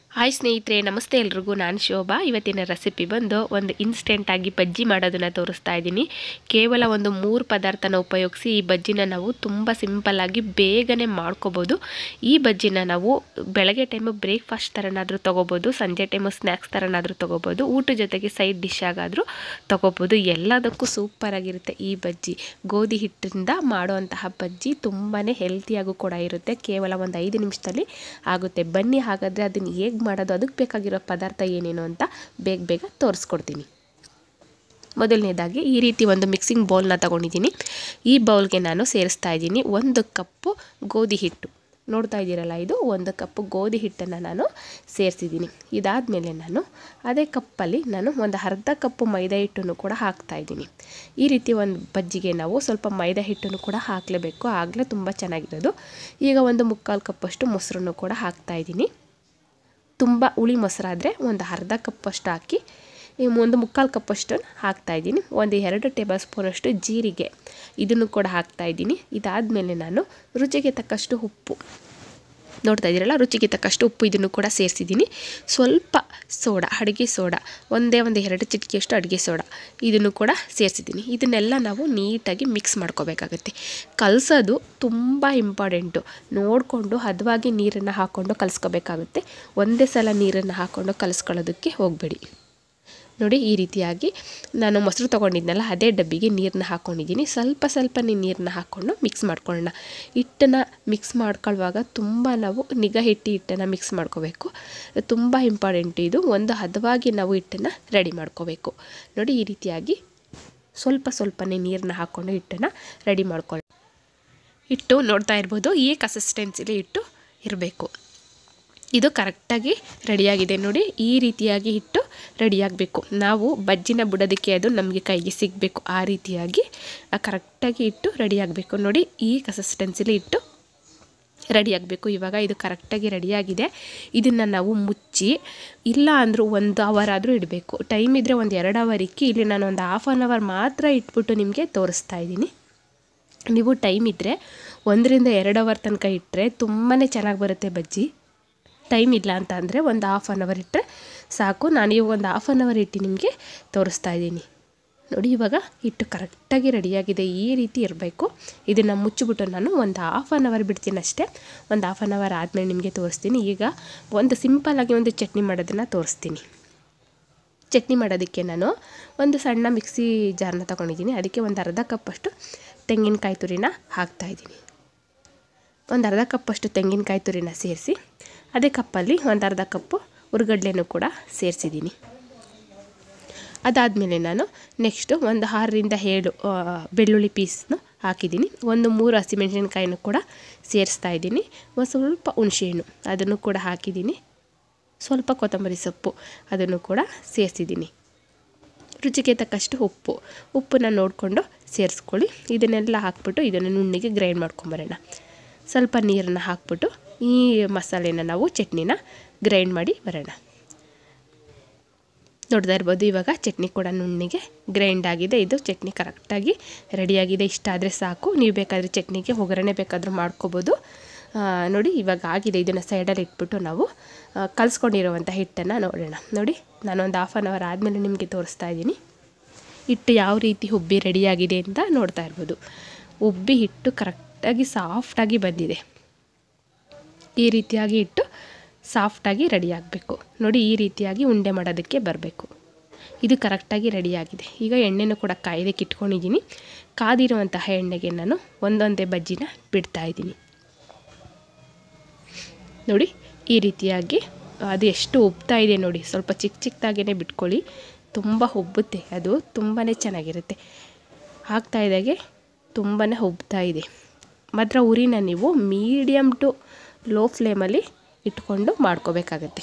hi ಸ್ನೇಹಿತರೆ ನಮಸ್ತೆ ಎಲ್ರಿಗೂ ನಾನು ಶೋಭಾ ಇವತ್ತಿನ ರೆಸಿಪಿ ಬಂದು ಒಂದು ಇನ್ಸ್ಟೆಂಟಾಗಿ ಬಜ್ಜಿ ಮಾಡೋದನ್ನು ತೋರಿಸ್ತಾ ಇದ್ದೀನಿ ಕೇವಲ ಒಂದು ಮೂರು ಪದಾರ್ಥನ ಉಪಯೋಗಿಸಿ ಈ ಬಜ್ಜಿನ ನಾವು ತುಂಬ ಸಿಂಪಲ್ಲಾಗಿ ಬೇಗನೆ ಮಾಡ್ಕೋಬೋದು ಈ ಬಜ್ಜಿನ ನಾವು ಬೆಳಗ್ಗೆ ಟೈಮು ಬ್ರೇಕ್ಫಾಸ್ಟ್ ಥರನಾದರೂ ತೊಗೋಬೋದು ಸಂಜೆ ಟೈಮು ಸ್ನ್ಯಾಕ್ಸ್ ಥರನಾದರೂ ತೊಗೋಬೋದು ಊಟ ಜೊತೆಗೆ ಸೈಡ್ ಡಿಶ್ ಆಗಾದರೂ ತೊಗೋಬೋದು ಎಲ್ಲದಕ್ಕೂ ಸೂಪರಾಗಿರುತ್ತೆ ಈ ಬಜ್ಜಿ ಗೋಧಿ ಹಿಟ್ಟಿಂದ ಮಾಡುವಂತಹ ಬಜ್ಜಿ ತುಂಬಾ ಹೆಲ್ತಿಯಾಗೂ ಕೂಡ ಇರುತ್ತೆ ಕೇವಲ ಒಂದು ಐದು ನಿಮಿಷದಲ್ಲಿ ಆಗುತ್ತೆ ಬನ್ನಿ ಹಾಗಾದರೆ ಅದನ್ನು ಹೇಗೆ ಮಾಡೋದು ಅದಕ್ಕೆ ಬೇಕಾಗಿರೋ ಪದಾರ್ಥ ಏನೇನು ಅಂತ ಬೇಗ ಬೇಗ ತೋರಿಸ್ಕೊಡ್ತೀನಿ ಮೊದಲನೇದಾಗಿ ಈ ರೀತಿ ಒಂದು ಮಿಕ್ಸಿಂಗ್ ಬೌಲ್ನ ತಗೊಂಡಿದ್ದೀನಿ ಈ ಬೌಲ್ಗೆ ನಾನು ಸೇರಿಸ್ತಾ ಇದ್ದೀನಿ ಒಂದು ಕಪ್ಪು ಗೋಧಿ ಹಿಟ್ಟು ನೋಡ್ತಾ ಇದ್ದೀರಲ್ಲ ಇದು ಒಂದು ಕಪ್ಪು ಗೋಧಿ ಹಿಟ್ಟನ್ನು ನಾನು ಸೇರಿಸಿದ್ದೀನಿ ಇದಾದಮೇಲೆ ನಾನು ಅದೇ ಕಪ್ಪಲ್ಲಿ ನಾನು ಒಂದು ಅರ್ಧ ಕಪ್ಪು ಮೈದಾ ಹಿಟ್ಟನ್ನು ಕೂಡ ಹಾಕ್ತಾ ಇದ್ದೀನಿ ಈ ರೀತಿ ಒಂದು ಬಜ್ಜಿಗೆ ನಾವು ಸ್ವಲ್ಪ ಮೈದಾ ಹಿಟ್ಟನ್ನು ಕೂಡ ಹಾಕಲೇಬೇಕು ಆಗಲೇ ತುಂಬ ಚೆನ್ನಾಗಿರೋದು ಈಗ ಒಂದು ಮುಕ್ಕಾಲು ಕಪ್ಪಷ್ಟು ಮೊಸರನ್ನು ಕೂಡ ಹಾಕ್ತಾ ಇದ್ದೀನಿ ತುಂಬ ಹುಳಿ ಮೊಸರಾದರೆ ಒಂದು ಅರ್ಧ ಕಪ್ಪಷ್ಟು ಹಾಕಿ ಈ ಒಂದು ಮುಕ್ಕಾಲು ಕಪ್ಪಷ್ಟು ಹಾಕ್ತಾಯಿದ್ದೀನಿ ಒಂದು ಎರಡು ಟೇಬಲ್ ಸ್ಪೂನಷ್ಟು ಜೀರಿಗೆ ಇದನ್ನು ಕೂಡ ಹಾಕ್ತಾಯಿದ್ದೀನಿ ಇದಾದಮೇಲೆ ನಾನು ರುಚಿಗೆ ತಕ್ಕಷ್ಟು ಉಪ್ಪು ನೋಡ್ತಾ ಇದ್ದೀರಲ್ಲ ರುಚಿಗೆ ತಕ್ಕಷ್ಟು ಉಪ್ಪು ಇದನ್ನು ಕೂಡ ಸೇರಿಸಿದ್ದೀನಿ ಸ್ವಲ್ಪ ಸೋಡಾ ಅಡುಗೆ ಸೋಡಾ ಒಂದೇ ಒಂದು ಎರಡು ಚಿಟಿಕೆಯಷ್ಟು ಅಡುಗೆ ಸೋಡಾ ಇದನ್ನು ಕೂಡ ಸೇರಿಸಿದ್ದೀನಿ ಇದನ್ನೆಲ್ಲ ನಾವು ನೀಟಾಗಿ ಮಿಕ್ಸ್ ಮಾಡ್ಕೋಬೇಕಾಗತ್ತೆ ಕಲಸೋದು ತುಂಬ ಇಂಪಾರ್ಟೆಂಟು ನೋಡಿಕೊಂಡು ಹದವಾಗಿ ನೀರನ್ನು ಹಾಕ್ಕೊಂಡು ಕಲಿಸ್ಕೋಬೇಕಾಗುತ್ತೆ ಒಂದೇ ಸಲ ನೀರನ್ನು ಹಾಕ್ಕೊಂಡು ಕಲಿಸ್ಕೊಳ್ಳೋದಕ್ಕೆ ಹೋಗಬೇಡಿ ನೋಡಿ ಈ ರೀತಿಯಾಗಿ ನಾನು ಮೊಸರು ತೊಗೊಂಡಿದ್ನಲ್ಲ ಅದೇ ಡಬ್ಬಿಗೆ ನೀರನ್ನ ಹಾಕ್ಕೊಂಡಿದ್ದೀನಿ ಸ್ವಲ್ಪ ಸ್ವಲ್ಪನೇ ನೀರನ್ನ ಹಾಕ್ಕೊಂಡು ಮಿಕ್ಸ್ ಮಾಡ್ಕೊಳ್ಳೋಣ ಹಿಟ್ಟನ್ನು ಮಿಕ್ಸ್ ಮಾಡ್ಕೊಳ್ಳುವಾಗ ತುಂಬ ನಾವು ನಿಗಾ ಹಿಟ್ಟು ಹಿಟ್ಟನ್ನು ಮಿಕ್ಸ್ ಮಾಡ್ಕೋಬೇಕು ತುಂಬ ಇಂಪಾರ್ಟೆಂಟ್ ಇದು ಒಂದು ಹದವಾಗಿ ನಾವು ಹಿಟ್ಟನ್ನು ರೆಡಿ ಮಾಡ್ಕೋಬೇಕು ನೋಡಿ ಈ ರೀತಿಯಾಗಿ ಸ್ವಲ್ಪ ಸ್ವಲ್ಪನೇ ನೀರನ್ನ ಹಾಕ್ಕೊಂಡು ಹಿಟ್ಟನ್ನು ರೆಡಿ ಮಾಡ್ಕೊಳ್ಳಿ ಹಿಟ್ಟು ನೋಡ್ತಾ ಇರ್ಬೋದು ಈ ಕನ್ಸಿಸ್ಟೆನ್ಸಿಲಿ ಹಿಟ್ಟು ಇರಬೇಕು ಇದು ಕರೆಕ್ಟಾಗಿ ರೆಡಿಯಾಗಿದೆ ನೋಡಿ ಈ ರೀತಿಯಾಗಿ ಹಿಟ್ಟು ರೆಡಿಯಾಗಬೇಕು ನಾವು ಬಜ್ಜಿನ ಬುಡೋದಕ್ಕೆ ಅದು ನಮಗೆ ಕೈಗೆ ಸಿಗಬೇಕು ಆ ರೀತಿಯಾಗಿ ಕರೆಕ್ಟಾಗಿ ಹಿಟ್ಟು ರೆಡಿಯಾಗಬೇಕು ನೋಡಿ ಈ ಕನ್ಸಿಸ್ಟೆನ್ಸಿಲಿ ಹಿಟ್ಟು ರೆಡಿಯಾಗಬೇಕು ಇವಾಗ ಇದು ಕರೆಕ್ಟಾಗಿ ರೆಡಿಯಾಗಿದೆ ಇದನ್ನು ನಾವು ಮುಚ್ಚಿ ಇಲ್ಲ ಅಂದರೂ ಒಂದು ಅವರ್ ಆದರೂ ಇಡಬೇಕು ಟೈಮ್ ಇದ್ದರೆ ಒಂದು ಎರಡು ಅವರ್ ಇಕ್ಕಿ ಇಲ್ಲಿ ನಾನು ಒಂದು ಹಾಫ್ ಆನ್ ಅವರ್ ಮಾತ್ರ ಇಟ್ಬಿಟ್ಟು ನಿಮಗೆ ತೋರಿಸ್ತಾ ಇದ್ದೀನಿ ನೀವು ಟೈಮ್ ಇದ್ದರೆ ಒಂದರಿಂದ ಎರಡು ಅವರ್ ತನಕ ಇಟ್ಟರೆ ತುಂಬಾ ಚೆನ್ನಾಗಿ ಬರುತ್ತೆ ಬಜ್ಜಿ ಟೈಮ್ ಇಲ್ಲ ಅಂತ ಅಂದರೆ ಒಂದು ಹಾಫ್ ಆನ್ ಅವರ್ ಇಟ್ಟರೆ ಸಾಕು ನಾನು ಇವಾಗ ಒಂದು ಹಾಫ್ ಆನ್ ಅವರ್ ಇಟ್ಟು ನಿಮಗೆ ತೋರಿಸ್ತಾ ಇದ್ದೀನಿ ನೋಡಿ ಇವಾಗ ಹಿಟ್ಟು ಕರೆಕ್ಟಾಗಿ ರೆಡಿಯಾಗಿದೆ ಈ ರೀತಿ ಇರಬೇಕು ಇದನ್ನು ಮುಚ್ಚಿಬಿಟ್ಟು ನಾನು ಒಂದು ಹಾಫ್ ಆನ್ ಅವರ್ ಬಿಡ್ತೀನಿ ಅಷ್ಟೇ ಒಂದು ಹಾಫ್ ಆನ್ ಅವರ್ ಆದಮೇಲೆ ನಿಮಗೆ ತೋರಿಸ್ತೀನಿ ಈಗ ಒಂದು ಸಿಂಪಲ್ಲಾಗಿ ಒಂದು ಚಟ್ನಿ ಮಾಡೋದನ್ನು ತೋರಿಸ್ತೀನಿ ಚಟ್ನಿ ಮಾಡೋದಕ್ಕೆ ನಾನು ಒಂದು ಸಣ್ಣ ಮಿಕ್ಸಿ ಜಾರ್ನ ತೊಗೊಂಡಿದ್ದೀನಿ ಅದಕ್ಕೆ ಒಂದು ಅರ್ಧ ಕಪ್ಪಷ್ಟು ತೆಂಗಿನಕಾಯಿ ತುರಿನ ಹಾಕ್ತಾಯಿದ್ದೀನಿ ಒಂದು ಅರ್ಧ ಕಪ್ಪಷ್ಟು ತೆಂಗಿನಕಾಯಿ ತುರಿನ ಸೇರಿಸಿ ಅದೇ ಕಪ್ಪಲ್ಲಿ ಒಂದು ಅರ್ಧ ಕಪ್ಪು ಉರ್ಗಡ್ಲೆನೂ ಕೂಡ ಸೇರಿಸಿದ್ದೀನಿ ಅದಾದಮೇಲೆ ನಾನು ನೆಕ್ಸ್ಟು ಒಂದು ಆರರಿಂದ ಏಳು ಬೆಳ್ಳುಳ್ಳಿ ಪೀಸ್ನು ಹಾಕಿದ್ದೀನಿ ಒಂದು ಮೂರು ಹಸಿಮೆಣಸಿನ್ಕಾಯಿನೂ ಕೂಡ ಸೇರಿಸ್ತಾ ಇದ್ದೀನಿ ಒಂದು ಸ್ವಲ್ಪ ಹುಣಸೆಹಣ್ಣು ಅದನ್ನು ಕೂಡ ಹಾಕಿದ್ದೀನಿ ಸ್ವಲ್ಪ ಕೊತ್ತಂಬರಿ ಸೊಪ್ಪು ಅದನ್ನು ಕೂಡ ಸೇರಿಸಿದ್ದೀನಿ ರುಚಿಗೆ ತಕ್ಕಷ್ಟು ಉಪ್ಪು ಉಪ್ಪನ್ನ ನೋಡಿಕೊಂಡು ಸೇರಿಸ್ಕೊಳ್ಳಿ ಇದನ್ನೆಲ್ಲ ಹಾಕ್ಬಿಟ್ಟು ಇದನ್ನು ನುಣ್ಣಿಗೆ ಗ್ರೈಂಡ್ ಮಾಡ್ಕೊಂಬರೋಣ ಸ್ವಲ್ಪ ನೀರನ್ನು ಹಾಕ್ಬಿಟ್ಟು ಈ ಮಸಾಲೆನ ನಾವು ಚಟ್ನಿನ ಗ್ರೈಂಡ್ ಮಾಡಿ ಬರೋಣ ನೋಡ್ತಾ ಇರ್ಬೋದು ಇವಾಗ ಚಟ್ನಿ ಕೂಡ ನುಣ್ಣಿಗೆ ಗ್ರೈಂಡ್ ಆಗಿದೆ ಇದು ಚಟ್ನಿ ಕರೆಕ್ಟಾಗಿ ರೆಡಿಯಾಗಿದೆ ಇಷ್ಟ ಆದರೆ ಸಾಕು ನೀವು ಬೇಕಾದರೆ ಚಟ್ನಿಗೆ ಒಗ್ಗರಣೆ ಬೇಕಾದರೂ ಮಾಡ್ಕೋಬೋದು ನೋಡಿ ಇವಾಗ ಆಗಿದೆ ಇದನ್ನು ಸೈಡಲ್ಲಿ ಇಟ್ಬಿಟ್ಟು ನಾವು ಕಲಿಸ್ಕೊಂಡಿರುವಂಥ ಹಿಟ್ಟನ್ನು ನೋಡೋಣ ನೋಡಿ ನಾನೊಂದು ಹಾಫ್ ಆನ್ ಅವರ್ ಆದಮೇಲೆ ನಿಮಗೆ ತೋರಿಸ್ತಾ ಇದ್ದೀನಿ ಹಿಟ್ಟು ಯಾವ ರೀತಿ ಉಬ್ಬಿ ರೆಡಿಯಾಗಿದೆ ಅಂತ ನೋಡ್ತಾ ಇರ್ಬೋದು ಉಬ್ಬಿ ಹಿಟ್ಟು ಕರೆಕ್ಟಾಗಿ ಸಾಫ್ಟಾಗಿ ಬಂದಿದೆ ಈ ರೀತಿಯಾಗಿ ಇಟ್ಟು ಸಾಫ್ಟಾಗಿ ರೆಡಿ ಆಗಬೇಕು ನೋಡಿ ಈ ರೀತಿಯಾಗಿ ಉಂಡೆ ಮಾಡೋದಕ್ಕೆ ಬರಬೇಕು ಇದು ಕರೆಕ್ಟಾಗಿ ರೆಡಿಯಾಗಿದೆ ಈಗ ಎಣ್ಣೆನೂ ಕೂಡ ಕಾಯ್ದಕ್ಕೆ ಇಟ್ಕೊಂಡಿದ್ದೀನಿ ಕಾದಿರುವಂತಹ ಎಣ್ಣೆಗೆ ನಾನು ಒಂದೊಂದೇ ಬಜ್ಜಿನ ಬಿಡ್ತಾ ಇದ್ದೀನಿ ನೋಡಿ ಈ ರೀತಿಯಾಗಿ ಅದು ಎಷ್ಟು ಉಬ್ತಾ ಇದೆ ನೋಡಿ ಸ್ವಲ್ಪ ಚಿಕ್ಕ ಚಿಕ್ಕದಾಗೇ ಬಿಟ್ಕೊಳ್ಳಿ ತುಂಬ ಉಬ್ಬುತ್ತೆ ಅದು ತುಂಬಾ ಚೆನ್ನಾಗಿರುತ್ತೆ ಹಾಕ್ತಾ ಇದ್ದಾಗೆ ತುಂಬಾ ಉಬ್ತಾ ಇದೆ ಮಾತ್ರ ಉರಿನ ನೀವು ಮೀಡಿಯಮ್ ಟು ಲೋ ಫ್ಲೇಮಲ್ಲಿ ಇಟ್ಕೊಂಡು ಮಾಡ್ಕೋಬೇಕಾಗತ್ತೆ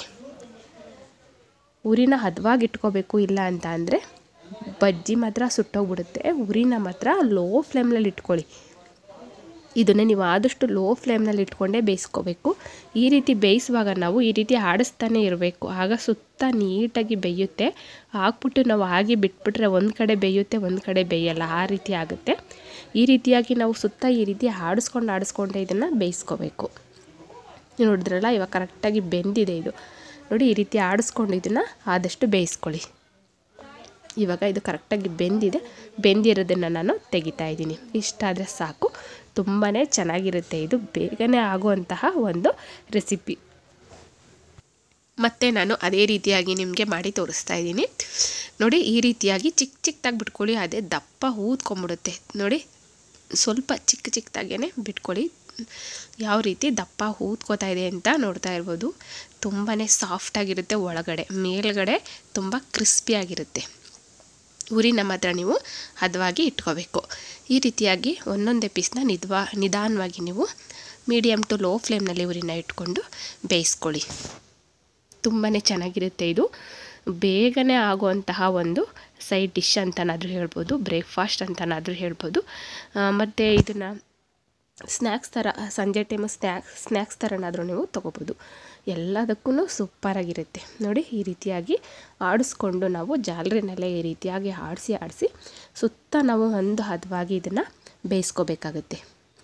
ಉರಿನ ಹದವಾಗಿ ಇಟ್ಕೋಬೇಕು ಇಲ್ಲ ಅಂತ ಅಂದರೆ ಬಜ್ಜಿ ಮಾತ್ರ ಸುಟ್ಟೋಗ್ಬಿಡುತ್ತೆ ಉರಿನ ಮಾತ್ರ ಲೋ ಫ್ಲೇಮ್ನಲ್ಲಿ ಇಟ್ಕೊಳ್ಳಿ ಇದನ್ನು ನೀವು ಆದಷ್ಟು ಲೋ ಫ್ಲೇಮ್ನಲ್ಲಿ ಇಟ್ಕೊಂಡೇ ಬೇಯಿಸ್ಕೋಬೇಕು ಈ ರೀತಿ ಬೇಯಿಸುವಾಗ ನಾವು ಈ ರೀತಿ ಆಡಿಸ್ತಾನೆ ಇರಬೇಕು ಆಗ ಸುತ್ತ ನೀಟಾಗಿ ಬೇಯುತ್ತೆ ಹಾಕ್ಬಿಟ್ಟು ನಾವು ಹಾಗೆ ಬಿಟ್ಬಿಟ್ರೆ ಒಂದು ಕಡೆ ಬೇಯುತ್ತೆ ಒಂದು ಕಡೆ ಬೇಯಲ್ಲ ಆ ರೀತಿ ಆಗುತ್ತೆ ಈ ರೀತಿಯಾಗಿ ನಾವು ಸುತ್ತ ಈ ರೀತಿ ಆಡಿಸ್ಕೊಂಡು ಆಡಿಸ್ಕೊಂಡೆ ಇದನ್ನು ಬೇಯಿಸ್ಕೋಬೇಕು ನೋಡಿದ್ರಲ್ಲ ಇವಾಗ ಕರೆಕ್ಟಾಗಿ ಬೆಂದಿದೆ ಇದು ನೋಡಿ ಈ ರೀತಿ ಆಡಿಸ್ಕೊಂಡು ಇದನ್ನು ಆದಷ್ಟು ಬೇಯಿಸ್ಕೊಳ್ಳಿ ಇವಾಗ ಇದು ಕರೆಕ್ಟಾಗಿ ಬೆಂದಿದೆ ಬೆಂದಿರೋದನ್ನು ನಾನು ತೆಗಿತಾ ಇದ್ದೀನಿ ಇಷ್ಟಾದರೆ ಸಾಕು ತುಂಬಾ ಚೆನ್ನಾಗಿರುತ್ತೆ ಇದು ಬೇಗನೆ ಆಗುವಂತಹ ಒಂದು ರೆಸಿಪಿ ಮತ್ತು ನಾನು ಅದೇ ರೀತಿಯಾಗಿ ನಿಮಗೆ ಮಾಡಿ ತೋರಿಸ್ತಾ ಇದ್ದೀನಿ ನೋಡಿ ಈ ರೀತಿಯಾಗಿ ಚಿಕ್ಕ ಚಿಕ್ಕದಾಗಿ ಬಿಟ್ಕೊಳ್ಳಿ ಅದೇ ದಪ್ಪ ಊದ್ಕೊಂಬಿಡುತ್ತೆ ನೋಡಿ ಸ್ವಲ್ಪ ಚಿಕ್ಕ ಚಿಕ್ಕದಾಗೇ ಬಿಟ್ಕೊಳ್ಳಿ ಯಾವ ರೀತಿ ದಪ್ಪ ಊದ್ಕೋತಾ ಇದೆ ಅಂತ ನೋಡ್ತಾ ಇರ್ಬೋದು ತುಂಬಾ ಸಾಫ್ಟಾಗಿರುತ್ತೆ ಒಳಗಡೆ ಮೇಲ್ಗಡೆ ತುಂಬ ಕ್ರಿಸ್ಪಿಯಾಗಿರುತ್ತೆ ಉರಿನ ಮಾತ್ರ ನೀವು ಹದವಾಗಿ ಇಟ್ಕೋಬೇಕು ಈ ರೀತಿಯಾಗಿ ಒಂದೊಂದೇ ಪೀಸ್ನ ನಿದ್ವಾ ನಿಧಾನವಾಗಿ ನೀವು ಮೀಡಿಯಮ್ ಟು ಲೋ ಫ್ಲೇಮ್ನಲ್ಲಿ ಉರಿನ ಇಟ್ಕೊಂಡು ಬೇಯಿಸ್ಕೊಳ್ಳಿ ತುಂಬಾ ಚೆನ್ನಾಗಿರುತ್ತೆ ಇದು ಬೇಗನೆ ಆಗುವಂತಹ ಒಂದು ಸೈಡ್ ಡಿಶ್ ಅಂತನಾದರೂ ಹೇಳ್ಬೋದು ಬ್ರೇಕ್ಫಾಸ್ಟ್ ಅಂತನಾದರೂ ಹೇಳ್ಬೋದು ಮತ್ತು ಇದನ್ನು ಸ್ನ್ಯಾಕ್ಸ್ ಥರ ಸಂಜೆ ಟೈಮು ಸ್ನ್ಯಾಕ್ಸ್ ಸ್ನ್ಯಾಕ್ಸ್ ಥರನಾದರೂ ನೀವು ತೊಗೋಬೋದು ಎಲ್ಲದಕ್ಕೂ ಸೂಪರಾಗಿರುತ್ತೆ ನೋಡಿ ಈ ರೀತಿಯಾಗಿ ಆಡಿಸ್ಕೊಂಡು ನಾವು ಜಾಲರಿನಲ್ಲೇ ಈ ರೀತಿಯಾಗಿ ಆಡಿಸಿ ಆಡಿಸಿ ಸುತ್ತ ನಾವು ಒಂದು ಹದವಾಗಿ ಇದನ್ನು ಬೇಯಿಸ್ಕೋಬೇಕಾಗತ್ತೆ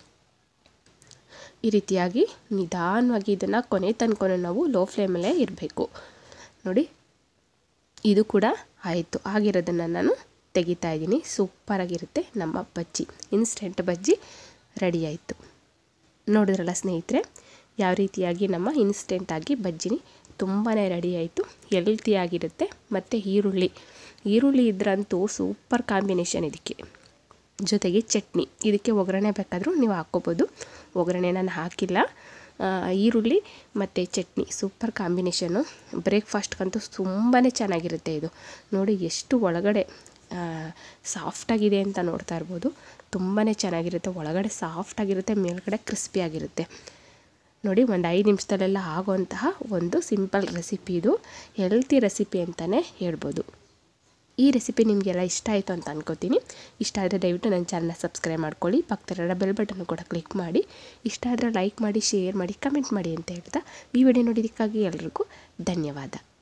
ಈ ರೀತಿಯಾಗಿ ನಿಧಾನವಾಗಿ ಇದನ್ನು ಕೊನೆ ತನಕ ನಾವು ಲೋ ಫ್ಲೇಮಲ್ಲೇ ಇರಬೇಕು ನೋಡಿ ಇದು ಕೂಡ ಆಯಿತು ಆಗಿರೋದನ್ನು ನಾನು ತೆಗಿತಾ ಇದ್ದೀನಿ ಸೂಪರಾಗಿರುತ್ತೆ ನಮ್ಮ ಬಜ್ಜಿ ಇನ್ಸ್ಟೆಂಟ್ ಬಜ್ಜಿ ರೆಡಿ ಆಯಿತು ನೋಡಿದ್ರಲ್ಲ ಸ್ನೇಹಿತರೆ ಯಾವ ರೀತಿಯಾಗಿ ನಮ್ಮ ಇನ್ಸ್ಟೆಂಟಾಗಿ ಬಜ್ಜಿನಿ ತುಂಬಾ ರೆಡಿ ಆಯಿತು ಹೆಲ್ತಿಯಾಗಿರುತ್ತೆ ಮತ್ತು ಈರುಳ್ಳಿ ಈರುಳ್ಳಿ ಇದ್ರಂತೂ ಸೂಪರ್ ಕಾಂಬಿನೇಷನ್ ಇದಕ್ಕೆ ಜೊತೆಗೆ ಚಟ್ನಿ ಇದಕ್ಕೆ ಒಗ್ಗರಣೆ ಬೇಕಾದರೂ ನೀವು ಹಾಕ್ಕೋಬೋದು ಒಗ್ಗರಣೆ ನಾನು ಹಾಕಿಲ್ಲ ಈರುಳ್ಳಿ ಮತ್ತು ಚಟ್ನಿ ಸೂಪರ್ ಕಾಂಬಿನೇಷನು ಬ್ರೇಕ್ಫಾಸ್ಟ್ಗಂತೂ ತುಂಬಾ ಚೆನ್ನಾಗಿರುತ್ತೆ ಇದು ನೋಡಿ ಎಷ್ಟು ಒಳಗಡೆ ಸಾಫ್ಟಾಗಿದೆ ಅಂತ ನೋಡ್ತಾ ಇರ್ಬೋದು ತುಂಬಾ ಚೆನ್ನಾಗಿರುತ್ತೆ ಒಳಗಡೆ ಸಾಫ್ಟಾಗಿರುತ್ತೆ ಮೇಲ್ಗಡೆ ಕ್ರಿಸ್ಪಿಯಾಗಿರುತ್ತೆ ನೋಡಿ ಒಂದು ಐದು ನಿಮಿಷದಲ್ಲೆಲ್ಲ ಆಗುವಂತಹ ಒಂದು ಸಿಂಪಲ್ ರೆಸಿಪಿ ಇದು ಹೆಲ್ತಿ ರೆಸಿಪಿ ಅಂತಲೇ ಹೇಳ್ಬೋದು ಈ ರೆಸಿಪಿ ನಿಮಗೆಲ್ಲ ಇಷ್ಟ ಆಯಿತು ಅಂತ ಅನ್ಕೋತೀನಿ ಇಷ್ಟ ಆದರೆ ದಯವಿಟ್ಟು ನನ್ನ ಚಾನಲ್ನ ಸಬ್ಸ್ಕ್ರೈಬ್ ಮಾಡ್ಕೊಳ್ಳಿ ಪಕ್ಕದಲ್ಲಿರೋ ಬೆಲ್ ಬಟನ್ ಕೂಡ ಕ್ಲಿಕ್ ಮಾಡಿ ಇಷ್ಟ ಆದರೆ ಲೈಕ್ ಮಾಡಿ ಶೇರ್ ಮಾಡಿ ಕಮೆಂಟ್ ಮಾಡಿ ಅಂತ ಹೇಳ್ತಾ ಈ ವಿಡಿಯೋ ನೋಡಿದ್ದಕ್ಕಾಗಿ ಎಲ್ರಿಗೂ ಧನ್ಯವಾದ